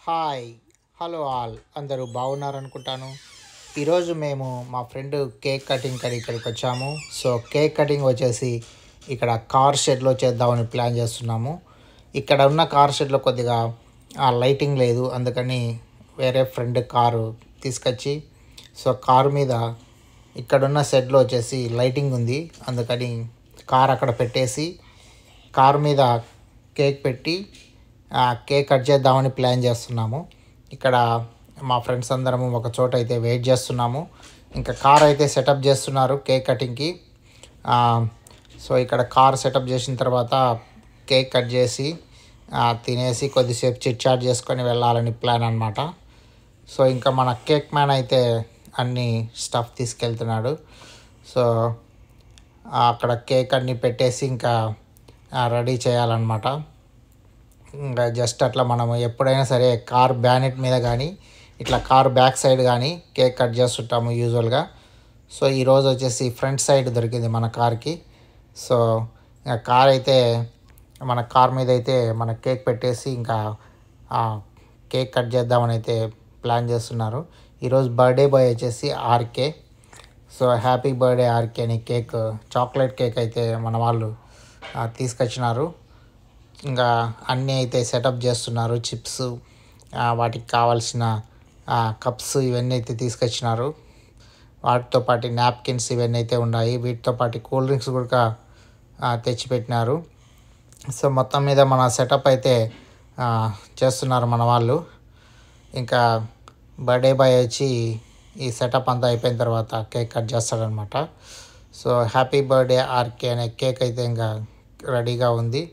Hi hello all అందరూ బాగున్నారనుకుంటాను ఈరోజు మేము మా ఫ్రెండ్ కేక్ కటింగ్ కడి ఇక్కడికి వచ్చాము సో కేక్ కటింగ్ వచ్చేసి ఇక్కడ కార్ షెడ్లో చేద్దామని ప్లాన్ చేస్తున్నాము ఇక్కడ ఉన్న కార్ షెడ్లో కొద్దిగా ఆ లైటింగ్ లేదు అందుకని వేరే ఫ్రెండ్ కారు తీసుకొచ్చి సో కారు మీద ఇక్కడున్న షెడ్లో వచ్చేసి లైటింగ్ ఉంది అందుకని కార్ అక్కడ పెట్టేసి కారు మీద కేక్ పెట్టి ఆ కేక్ కట్ చేద్దామని ప్లాన్ చేస్తున్నాము ఇక్కడ మా ఫ్రెండ్స్ అందరము ఒక చోట అయితే వెయిట్ చేస్తున్నాము ఇంకా కార్ అయితే సెటప్ చేస్తున్నారు కేక్ కటింగ్కి ఆ, సో ఇక్కడ కార్ సెటప్ చేసిన తర్వాత కేక్ కట్ చేసి ఆ, తినేసి కొద్దిసేపు చిట్ చాట్ చేసుకొని వెళ్ళాలని ప్లాన్ అనమాట సో ఇంకా మన కేక్ మ్యాన్ అయితే అన్ని స్టఫ్ తీసుకెళ్తున్నాడు సో ఆ, అక్కడ కేక్ అన్ని పెట్టేసి ఇంకా రెడీ చేయాలన్నమాట ఇంకా జస్ట్ అట్లా మనం ఎప్పుడైనా సరే కార్ బ్యానెట్ మీద కానీ ఇట్లా కార్ బ్యాక్ సైడ్ కానీ కేక్ కట్ చేస్తుంటాము యూజువల్గా సో ఈరోజు వచ్చేసి ఫ్రంట్ సైడ్ దొరికింది మన కార్కి సో ఇంకా కార్ అయితే మన కార్ మీద అయితే మన కేక్ పెట్టేసి ఇంకా ఆ కేక్ కట్ చేద్దామని అయితే ప్లాన్ చేస్తున్నారు ఈరోజు బర్త్డే బాయ్ వచ్చేసి RK so happy birthday RK అని కేక్ చాక్లెట్ కేక్ అయితే మన వాళ్ళు ఆ, తీసుకొచ్చినారు ఇంకా అన్నీ అయితే సెటప్ చేస్తున్నారు చిప్స్ వాటికి కావాల్సిన కప్స్ ఇవన్నీ అయితే తీసుకొచ్చినారు వాటితో పాటు నాప్కిన్స్ ఇవన్నీ అయితే ఉన్నాయి వీటితో పాటు కూల్ డ్రింక్స్ కూడా ఆ, తెచ్చిపెట్టినారు సో మొత్తం మీద మన సెటప్ అయితే ఆ, చేస్తున్నారు మన వాళ్ళు ఇంకా బర్త్డే బాయ్ వచ్చి ఈ సెటప్ అంతా అయిపోయిన తర్వాత కేక్ కట్ చేస్తాడనమాట సో హ్యాపీ బర్త్డే ఆర్కే అనే కేక్ అయితే ఇంకా రెడీగా ఉంది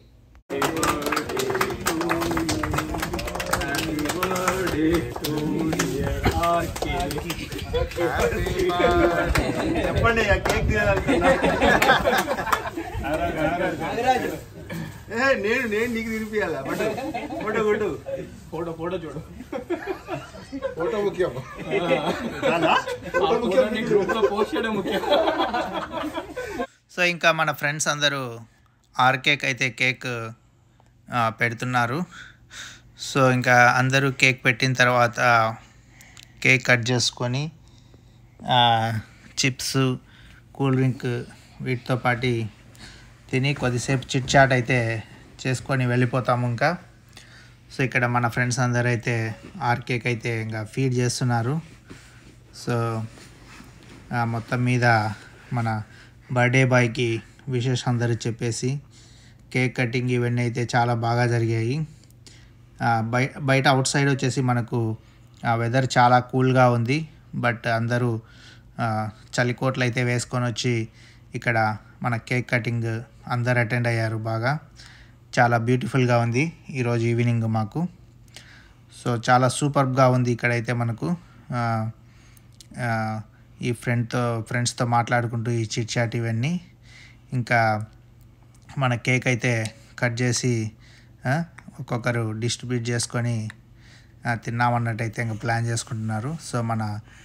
చెప్పండి ఆ కేక్ తినాలనుకున్నా ఏ నేను నేను నీకు తినిపియాలా ఫోటో ఫోటో కొట్టు ఫోటో ఫోటో చూడు ఫోటో ముఖ్యం కాదా? ఆ ఫోటోని గ్రూప్ లో పోస్ట్ చేయడం ముఖ్యం సో ఇంకా మన ఫ్రెండ్స్ అందరూ ఆర్కేక్ అయితే కేక్ ఆ, పెడుతున్నారు సో ఇంకా అందరూ కేక్ పెట్టిన తర్వాత కేక్ కట్ చేసుకొని చిప్స్ కూల్ డ్రింక్ వీటితో పాటు తిని కొద్దిసేపు చిట్ చాట్ అయితే చేసుకొని వెళ్ళిపోతాము ఇంకా సో ఇక్కడ మన ఫ్రెండ్స్ అందరూ అయితే ఆర్కేక్ అయితే ఇంకా ఫీడ్ చేస్తున్నారు సో ఆ, మొత్తం మీద మన బర్త్డే బాయ్కి విషెస్ అందరూ చెప్పేసి కేక్ కటింగ్ ఇవన్నీ అయితే చాలా బాగా జరిగాయి ఆ, బయ బయట అవుట్ సైడ్ వచ్చేసి మనకు వెదర్ చాలా కూల్గా ఉంది బట్ అందరూ ఆ, చలికోట్లు అయితే వేసుకొని వచ్చి ఇక్కడ మన కేక్ కటింగ్ అందరు అటెండ్ అయ్యారు బాగా చాలా బ్యూటిఫుల్గా ఉంది ఈరోజు ఈవినింగ్ మాకు సో చాలా సూపర్గా ఉంది ఇక్కడైతే మనకు ఆ, ఆ, ఈ ఫ్రెండ్తో ఫ్రెండ్స్తో మాట్లాడుకుంటూ ఈ చిట్ చాట్ ఇవన్నీ ఇంకా మన కేక్ అయితే కట్ చేసి ఆ, ఒక్కొక్కరు డిస్ట్రిబ్యూట్ చేసుకొని ఆ, తిన్నామన్నట్టయితే ఇంకా ప్లాన్ చేసుకుంటున్నారు సో మన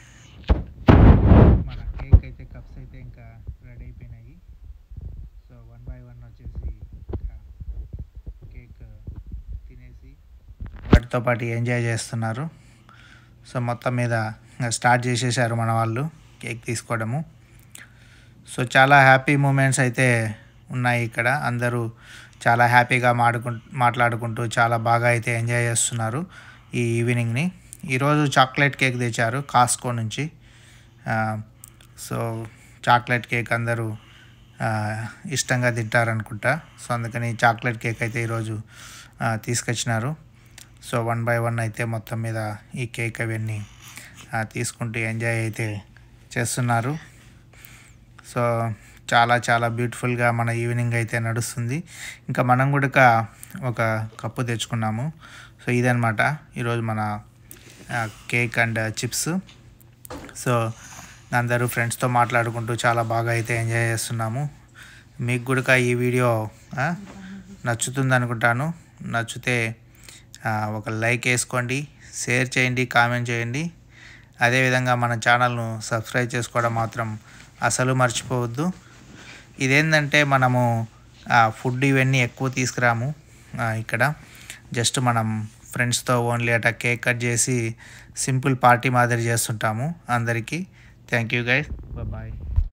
మన కేక్ అయితే కప్స్ అయితే ఇంకా రెడీ అయిపోయినాయి సో వన్ బై వన్ వచ్చేసి ఇంకా కేక్ తినేసి వాటితో పాటు ఎంజాయ్ చేస్తున్నారు సో మొత్తం మీద స్టార్ట్ చేసేసారు మన వాళ్ళు కేక్ తీసుకోవడము సో చాలా హ్యాపీ మూమెంట్స్ అయితే ఉన్నాయి ఇక్కడ అందరూ చాలా హ్యాపీగా మాడుకు మాట్లాడుకుంటూ చాలా బాగా అయితే ఎంజాయ్ చేస్తున్నారు ఈ ఈవినింగ్ని ఈరోజు చాక్లెట్ కేక్ తెచ్చారు కాస్కో నుంచి ఆ, సో చాక్లెట్ కేక్ అందరూ ఆ, ఇష్టంగా తింటారనుకుంటా సో అందుకని చాక్లెట్ కేక్ అయితే ఈరోజు ఆ, తీసుకొచ్చినారు సో వన్ బై వన్ అయితే మొత్తం మీద ఈ కేక్ అవన్నీ ఆ, తీసుకుంటూ ఎంజాయ్ అయితే చేస్తున్నారు సో చాలా చాలా బ్యూటిఫుల్గా మన ఈవినింగ్ అయితే నడుస్తుంది ఇంకా మనం కూడా ఒక కప్పు తెచ్చుకున్నాము సో ఇదనమాట ఈరోజు మన ఆ, కేక్ అండ్ చిప్స్ సో అందరూ ఫ్రెండ్స్తో మాట్లాడుకుంటూ చాలా బాగా అయితే ఎంజాయ్ చేస్తున్నాము మీకు కూడా ఈ వీడియో ఆ, నచ్చుతుంది అనుకుంటాను నచ్చితే ఆ, ఒక లైక్ వేసుకోండి షేర్ చేయండి కామెంట్ చేయండి అదేవిధంగా మన ఛానల్ను సబ్స్క్రైబ్ చేసుకోవడం మాత్రం అసలు మర్చిపోవద్దు ఇదేంటంటే మనము ఫుడ్ ఇవన్నీ ఎక్కువ తీసుకురాము ఆ, ఇక్కడ జస్ట్ మనం ఫ్రెండ్స్తో ఓన్లీ అట్లా కేక్ కట్ చేసి సింపుల్ పార్టీ మాదిరి చేస్తుంటాము అందరికీ థ్యాంక్ యూ గైస్ బాయ్